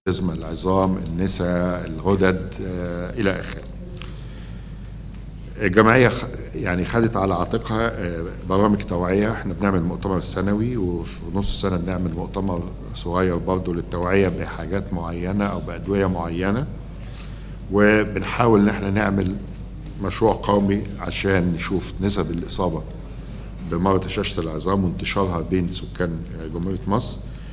جسم العظام النساء الغدد آه، الى اخره الجمعية خ- يعني خدت على عاتقها آه، برامج توعية احنا بنعمل مؤتمر سنوي وفي نص السنة بنعمل مؤتمر صغير برضه للتوعية بحاجات معينة أو بأدوية معينة وبنحاول ان احنا نعمل مشروع قومي عشان نشوف نسب الإصابة بمرض هشاشة العظام وانتشارها بين سكان جمهورية مصر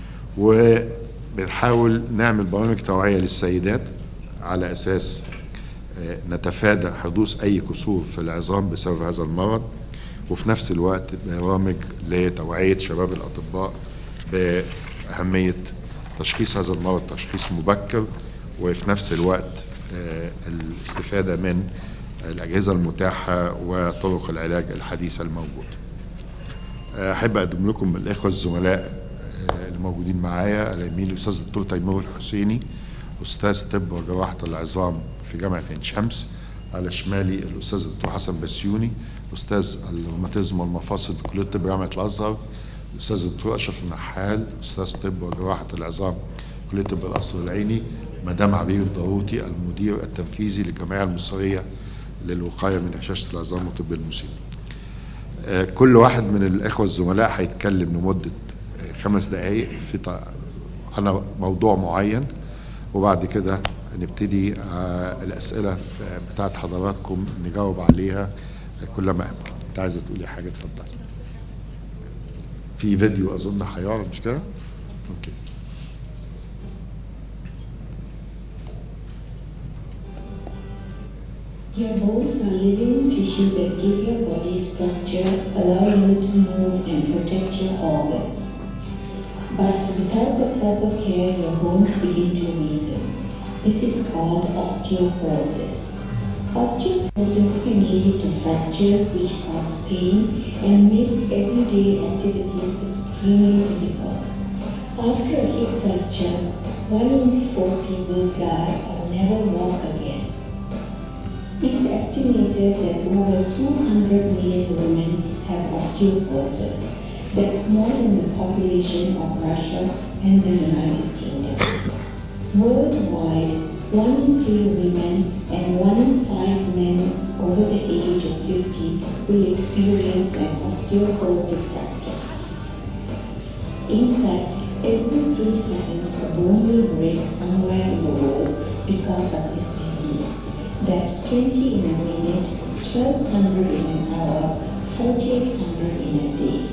وبنحاول نعمل برامج توعية للسيدات على أساس آه، نتفادى حدوث أي كسور في العظام بسبب هذا المرض وفي نفس الوقت برامج لتوعية شباب الأطباء بأهمية تشخيص هذا المرض تشخيص مبكر وفي نفس الوقت آه، الاستفادة من الأجهزة المتاحة وطرق العلاج الحديثة الموجودة احب اقدم لكم الاخوه الزملاء آه، اللي موجودين معايا على يمين الاستاذ الدكتور تيمور الحسيني استاذ طب وجراحه العظام في جامعه عين شمس على شمالي الاستاذ الدكتور حسن بسيوني استاذ الروماتيزم والمفاصل بكليه الطب جامعه الازهر الاستاذ الدكتور اشرف النحال استاذ طب وجراحه العظام كليه طب القصر العيني مدام عبير الضروطي المدير التنفيذي للجمعيه المصريه للوقايه من هشاشه العظام وطب المسن آه، كل واحد من الإخوة الزملاء هيتكلم لمدة آه، خمس دقايق في ط- على موضوع معين وبعد كده نبتدي آه، الأسئلة آه، بتاعت حضراتكم نجاوب عليها آه، كلما أمكن أنت عايزة تقولي حاجة اتفضلي في فيديو أظن هيعرض مش كده؟ أوكي Your bones are living tissue that give your body structure, allow you to move and protect your organs. But without the proper care, your bones begin to weaken. This is called osteoporosis. Osteoporosis can lead to fractures which cause pain and make everyday activities extremely difficult. After a hip fracture, one in four people die or never walk again. It's estimated that over 200 million women have osteoporosis. That's more than the population of Russia and the United Kingdom. Worldwide, one in three women and one in five men over the age of 50 will experience an osteoporotic fracture. In fact, every three seconds a bone will break somewhere in the world because of this disease. That's 20 in a minute, 1200 in an hour, 4800 in a day.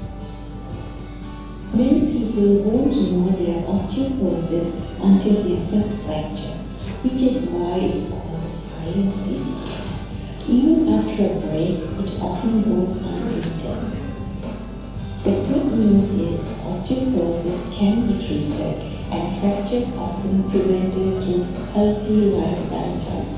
Many people won't know their osteoporosis until their first fracture, which is why it's called a silent disease. Even after a break, it often goes untreated. The good news is osteoporosis can be treated and fractures often prevented through healthy lifestyle choices.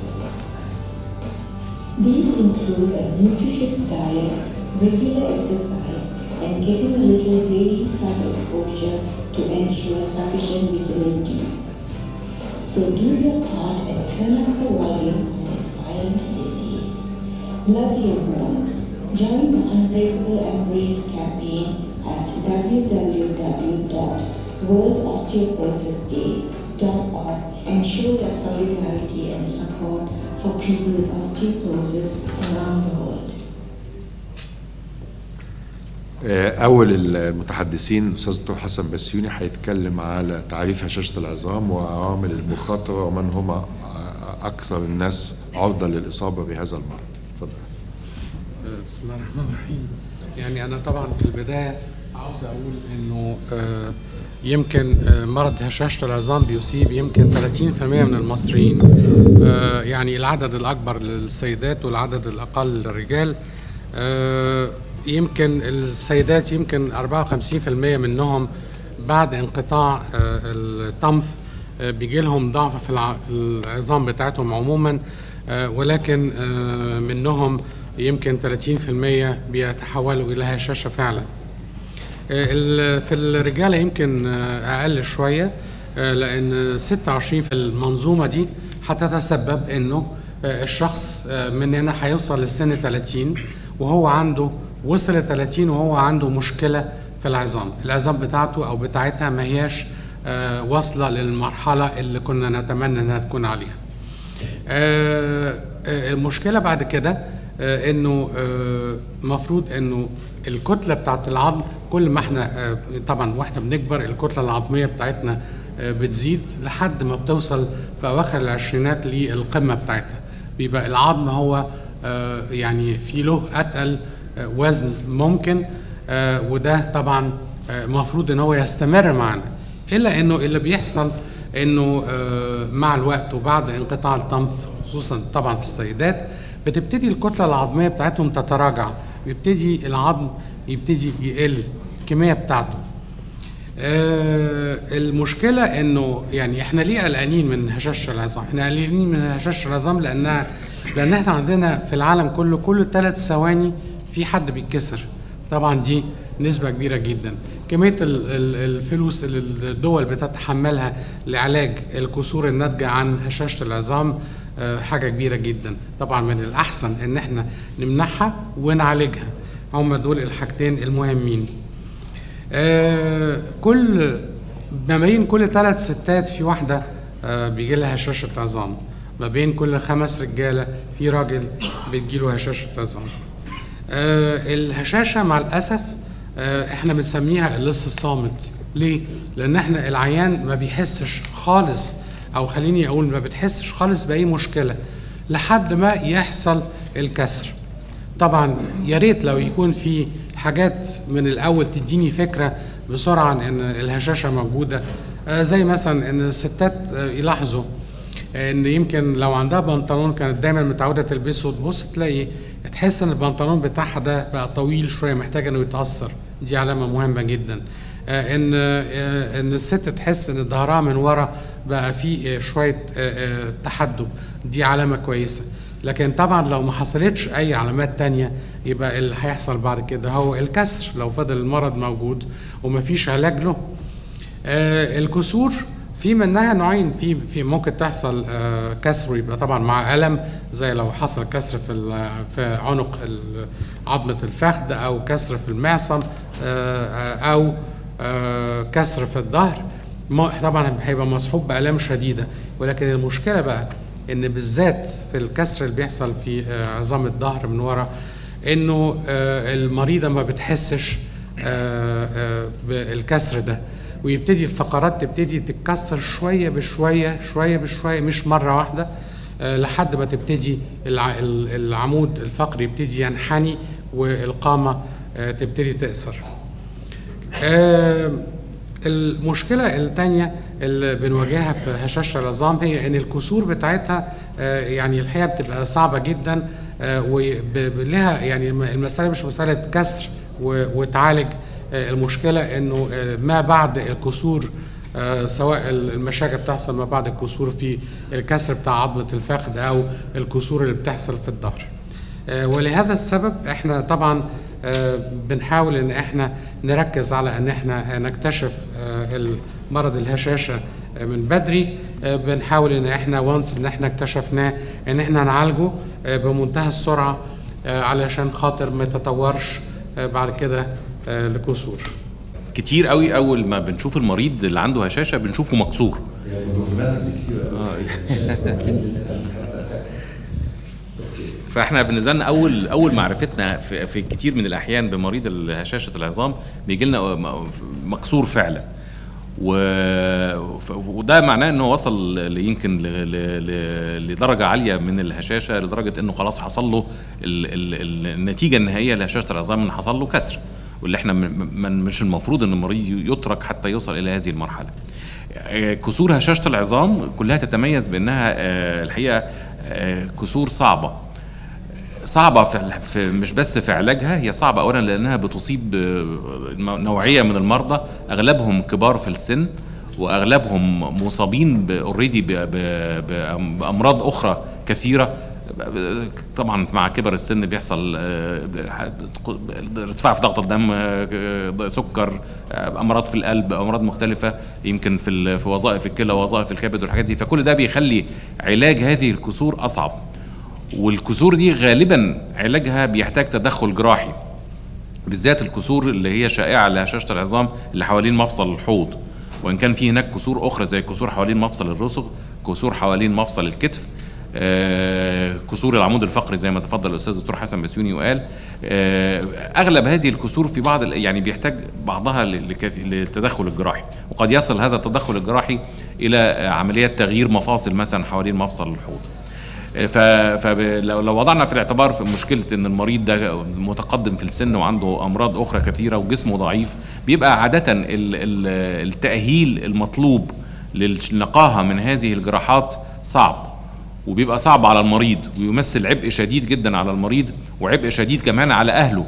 These include a nutritious diet, regular exercise, and getting a little daily sun exposure to ensure sufficient vitamin D. So do your part and turn up the volume on this silent disease. Love your bones. Join the Unbreakable Embrace campaign at www.worldosteoporosisday.org and show your solidarity and support for people with osteoporosis around the world. آه، أول المتحدثين الأستاذ الدكتور حسن بسيوني هيتكلم على تعريف هشاشة العظام وعوامل المخاطرة ومن هم آه، أكثر الناس عرضة للإصابة بهذا المرض. اتفضل. بسم الله الرحمن الرحيم يعني انا طبعا في البدايه عاوز اقول انه آه، يمكن آه، مرض هشاشه العظام بيصيب يمكن 30% من المصريين آه، يعني العدد الاكبر للسيدات والعدد الاقل للرجال آه، يمكن السيدات يمكن 54% منهم بعد انقطاع آه، الطمث آه، بيجي لهم ضعف في الع- في العظام بتاعتهم عموما آه، ولكن آه، منهم يمكن 30% بيتحولوا الى هشاشه فعلا. آه، ال- في الرجاله يمكن آه، اقل شويه آه، لان 26 في المنظومه دي هتتسبب انه آه، الشخص آه، مننا هيوصل لسن 30 وهو عنده وصل ل 30 وهو عنده مشكله في العظام، العظام بتاعته او بتاعتها ما هياش آه، واصله للمرحله اللي كنا نتمنى انها تكون عليها. آه، آه، المشكله بعد كده آه، انه آه، مفروض انه الكتله بتاعت العظم كل ما احنا آه، طبعا واحنا بنكبر الكتله العظميه بتاعتنا آه، بتزيد لحد ما بتوصل في اواخر العشرينات للقمه بتاعتها بيبقى العظم هو آه، يعني في له اتقل آه، وزن ممكن آه، وده طبعا المفروض ان هو يستمر معنا الا انه اللي بيحصل انه آه، مع الوقت وبعد انقطاع الطمث خصوصا طبعا في السيدات بتبتدي الكتله العظميه بتاعتهم تتراجع يبتدي العظم يبتدي يقل الكميه بتاعته آه، المشكلة انه يعني احنا ليه قلقانين من هشاشة العظام؟ احنا قلقانين من هشاشة العظام لانها لان احنا عندنا في العالم كله كل ثلاث ثواني في حد بيتكسر. طبعا دي نسبة كبيرة جدا. كمية ال- ال- الفلوس اللي الدول بتتحملها لعلاج الكسور الناتجة عن هشاشة العظام آه، حاجة كبيرة جدا. طبعا من الأحسن إن احنا نمنعها ونعالجها. هم دول الحاجتين المهمين. آه، كل ما بين كل ثلاث ستات في واحدة آه، بيجي لها هشاشة عظام ما بين كل خمس رجالة في راجل بتجيله هشاشة عظام آه، الهشاشة مع الأسف آه، احنا بنسميها اللص الصامت ليه؟ لأن احنا العيان ما بيحسش خالص أو خليني أقول ما بتحسش خالص بأي مشكلة لحد ما يحصل الكسر طبعا يا ريت لو يكون في حاجات من الاول تديني فكره بسرعه عن ان الهشاشه موجوده آه، زي مثلا ان الستات آه، يلاحظوا ان يمكن لو عندها بنطلون كانت دايما متعوده تلبسه تبص تلاقي تحس ان البنطلون بتاعها ده بقى طويل شويه محتاج انه يتاثر دي علامه مهمه جدا آه، ان آه، ان الست تحس ان ظهرها من ورا بقى فيه آه، شويه آه، آه، تحدب دي علامه كويسه لكن طبعا لو ما حصلتش اي علامات تانية يبقى اللي هيحصل بعد كده هو الكسر لو فضل المرض موجود ومفيش علاج له آه الكسور في منها نوعين في في ممكن تحصل آه كسر ويبقى طبعا مع الم زي لو حصل كسر في ال- في عنق ال- عظمه الفخذ او كسر في المعصم آه آه، او آه كسر في الظهر ما- طبعا هيبقى مصحوب بالام شديده ولكن المشكله بقى ان بالذات في الكسر اللي بيحصل في آه، عظام الظهر من ورا انه آه، المريضه ما بتحسش آه، آه، بالكسر ده ويبتدي الفقرات تبتدي تتكسر شويه بشويه شويه بشويه مش مره واحده آه، لحد ما تبتدي الع- ال- العمود الفقري يبتدي ينحني والقامه آه، تبتدي تقصر. آه، المشكلة الثانية اللي بنواجهها في هشاشة العظام هي إن الكسور بتاعتها آه، يعني الحقيقة بتبقى صعبة جدا ولها يعني الم- المسألة مش مسألة كسر و- وتعالج آه، المشكلة إنه آه، ما بعد الكسور آه، سواء المشاكل بتحصل ما بعد الكسور في الكسر بتاع عظمة الفخذ أو الكسور اللي بتحصل في الظهر. آه، ولهذا السبب احنا طبعا آه، بنحاول ان احنا نركز على ان احنا نكتشف آه، مرض الهشاشه آه، من بدري آه، بنحاول ان احنا وانس ان احنا اكتشفناه ان احنا نعالجه آه، بمنتهى السرعه آه، علشان خاطر ما يتطورش آه، بعد كده آه، لكسور كتير قوي اول ما بنشوف المريض اللي عنده هشاشه بنشوفه مكسور فاحنا بالنسبه لنا اول اول معرفتنا في, في كتير من الاحيان بمريض هشاشه العظام بيجي لنا م- مكسور فعلا و... ف- وده معناه انه وصل ل- يمكن ل... ل... ل... لدرجه عاليه من الهشاشه لدرجه انه خلاص حصل له ال... ال... ال- النتيجه النهائيه لهشاشه العظام ان حصل له كسر واللي احنا من... من... مش المفروض ان المريض يترك حتى يوصل الى هذه المرحله. آه، كسور هشاشه العظام كلها تتميز بانها آه، الحقيقه آه، كسور صعبه صعبة في في مش بس في علاجها هي صعبة أولا لأنها بتصيب آه، نوعية من المرضى أغلبهم كبار في السن وأغلبهم مصابين اوريدي بأمراض أخرى كثيرة طبعا مع كبر السن بيحصل آه، ارتفاع في ضغط الدم آه، سكر آه، امراض في القلب امراض مختلفه يمكن في ال- في وظائف الكلى ووظائف الكبد والحاجات دي فكل ده بيخلي علاج هذه الكسور اصعب والكسور دي غالبا علاجها بيحتاج تدخل جراحي بالذات الكسور اللي هي شائعه لهشاشه العظام اللي حوالين مفصل الحوض وان كان في هناك كسور اخرى زي كسور حوالين مفصل الرسغ كسور حوالين مفصل الكتف آه، كسور العمود الفقري زي ما تفضل الاستاذ الدكتور حسن بسيوني وقال آه، اغلب هذه الكسور في بعض ال- يعني بيحتاج بعضها ل- لكث- للتدخل الجراحي وقد يصل هذا التدخل الجراحي الى آه، عمليات تغيير مفاصل مثلا حوالين مفصل الحوض فلو لو وضعنا في الاعتبار في مشكله ان المريض ده متقدم في السن وعنده امراض اخرى كثيره وجسمه ضعيف بيبقى عاده ال- ال- التاهيل المطلوب للنقاهه من هذه الجراحات صعب وبيبقى صعب على المريض ويمثل عبء شديد جدا على المريض وعبء شديد كمان على اهله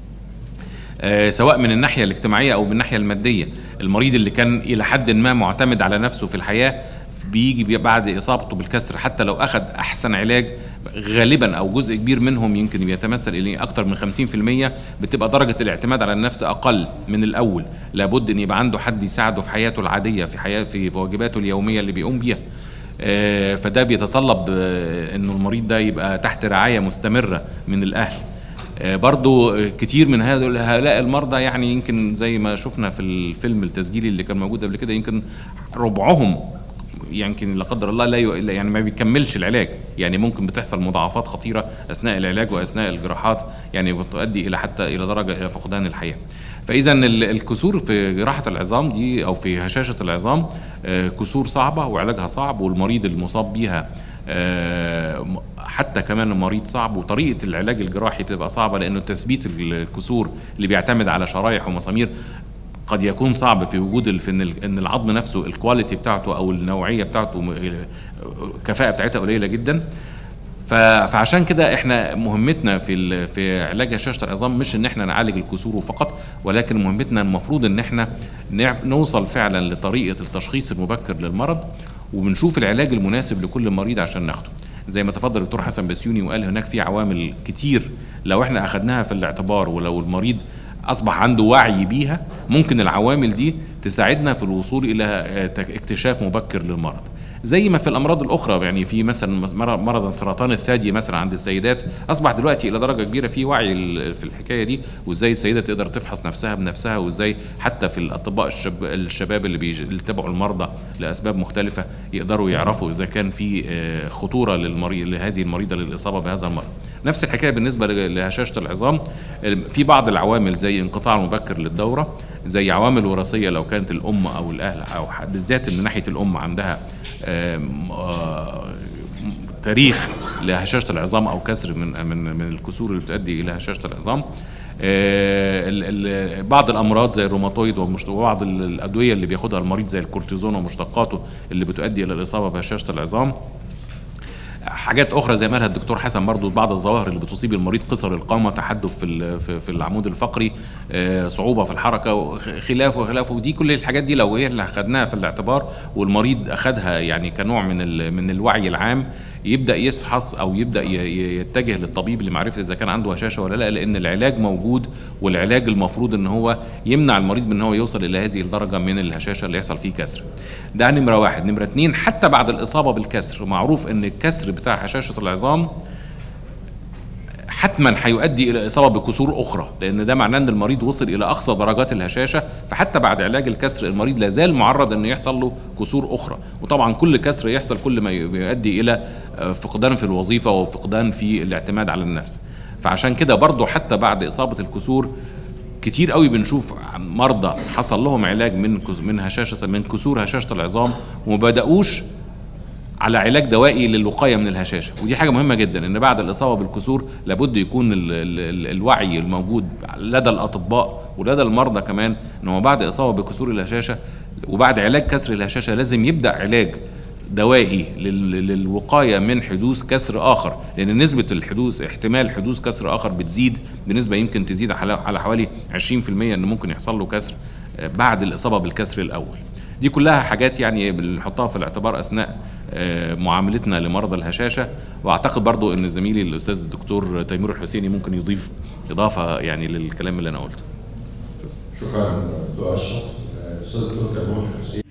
آه، سواء من الناحيه الاجتماعيه او من الناحيه الماديه المريض اللي كان الى حد ما معتمد على نفسه في الحياه بيجي بي- بعد اصابته بالكسر حتى لو اخذ احسن علاج غالبا او جزء كبير منهم يمكن بيتمثل الى اكثر من 50% بتبقى درجه الاعتماد على النفس اقل من الاول لابد ان يبقى عنده حد يساعده في حياته العاديه في حياه في واجباته اليوميه اللي بيقوم بيها آه، فده بيتطلب آه، انه المريض ده يبقى تحت رعايه مستمره من الاهل آه، برضو آه، كتير من هذول- هؤلاء المرضى يعني يمكن زي ما شفنا في الفيلم التسجيلي اللي كان موجود قبل كده يمكن ربعهم يمكن لا قدر الله لا ي- لا- يعني ما بيكملش العلاج يعني ممكن بتحصل مضاعفات خطيره اثناء العلاج واثناء الجراحات يعني بتؤدي الى حتى الى درجه الى فقدان الحياه فاذا ال- الكسور في جراحه العظام دي او في هشاشه العظام آه، كسور صعبه وعلاجها صعب والمريض المصاب بيها آه، م- حتى كمان المريض صعب وطريقه العلاج الجراحي بتبقى صعبه لانه تثبيت الكسور اللي بيعتمد على شرايح ومسامير قد يكون صعب في وجود ال- في ان ال- ان العظم نفسه الكواليتي بتاعته او النوعيه بتاعته م- الكفاءه بتاعتها قليله جدا ف- فعشان كده احنا مهمتنا في ال- في علاج هشاشه العظام مش ان احنا نعالج الكسور فقط ولكن مهمتنا المفروض ان احنا نعرف نوصل فعلا لطريقه التشخيص المبكر للمرض وبنشوف العلاج المناسب لكل مريض عشان ناخده زي ما تفضل الدكتور حسن بسيوني وقال هناك في عوامل كتير لو احنا اخدناها في الاعتبار ولو المريض اصبح عنده وعي بيها ممكن العوامل دي تساعدنا في الوصول الى آه، تك- اكتشاف مبكر للمرض زي ما في الامراض الاخرى يعني في مثلا مرض مرض سرطان الثدي مثلا عند السيدات اصبح دلوقتي الى درجه كبيره في وعي ال- في الحكايه دي وازاي السيده تقدر تفحص نفسها بنفسها وازاي حتى في الاطباء الشب الشباب اللي بيج- اللي تبعوا المرضى لاسباب مختلفه يقدروا يعرفوا اذا كان في آه، خطوره للمريض لهذه المريضه للاصابه بهذا المرض نفس الحكايه بالنسبه ل- لهشاشه العظام في بعض العوامل زي انقطاع المبكر للدوره زي عوامل وراثيه لو كانت الام او الاهل او ح- بالذات من ناحيه الام عندها آم، آه، تاريخ لهشاشه العظام او كسر من من من الكسور اللي بتؤدي الى هشاشه العظام آه، ال- ال- بعض الامراض زي الروماتويد ومشت- وبعض ال- الادويه اللي بياخدها المريض زي الكورتيزون ومشتقاته اللي بتؤدي الى الاصابه بهشاشه العظام حاجات اخرى زي ما قالها الدكتور حسن برضو بعض الظواهر اللي بتصيب المريض قصر القامه تحدث في ال- في في العمود الفقري آه، صعوبه في الحركه وخ- خلافه وخلافه ودي كل الحاجات دي لو ايه اللي اخدناها في الاعتبار والمريض اخدها يعني كنوع من ال- من الوعي العام يبدا يفحص او يبدا ي- ي- يتجه للطبيب لمعرفه اذا كان عنده هشاشه ولا لا لان العلاج موجود والعلاج المفروض ان هو يمنع المريض من ان هو يوصل الى هذه الدرجه من الهشاشه اللي يحصل فيه كسر ده نمره واحد نمره اتنين حتى بعد الاصابه بالكسر معروف ان الكسر بتاع هشاشه العظام حتما هيؤدي الى اصابه بكسور اخرى لان ده معناه ان المريض وصل الى اقصى درجات الهشاشه فحتى بعد علاج الكسر المريض لا زال معرض انه يحصل له كسور اخرى وطبعا كل كسر يحصل كل ما يؤدي الى آه، فقدان في الوظيفه وفقدان في الاعتماد على النفس فعشان كده برضه حتى بعد اصابه الكسور كتير قوي بنشوف مرضى حصل لهم علاج من كس- من هشاشه من كسور هشاشه العظام وما بداوش على علاج دوائي للوقايه من الهشاشه ودي حاجه مهمه جدا ان بعد الاصابه بالكسور لابد يكون ال ال ال الوعي الموجود لدى الاطباء ولدى المرضى كمان ان هو بعد اصابه بكسور الهشاشه وبعد علاج كسر الهشاشه لازم يبدا علاج دوائي لل- للوقايه من حدوث كسر اخر لان نسبه الحدوث احتمال حدوث كسر اخر بتزيد بنسبه يمكن تزيد على على حوالي 20% ان ممكن يحصل له كسر آه، بعد الاصابه بالكسر الاول دي كلها حاجات يعني بنحطها في الاعتبار اثناء آه، معاملتنا لمرضى الهشاشه واعتقد برضو ان زميلي الاستاذ الدكتور تيمور الحسيني ممكن يضيف اضافه يعني للكلام اللي انا قلته شكرا دكتور اشرف الاستاذ الدكتور تيمور حسين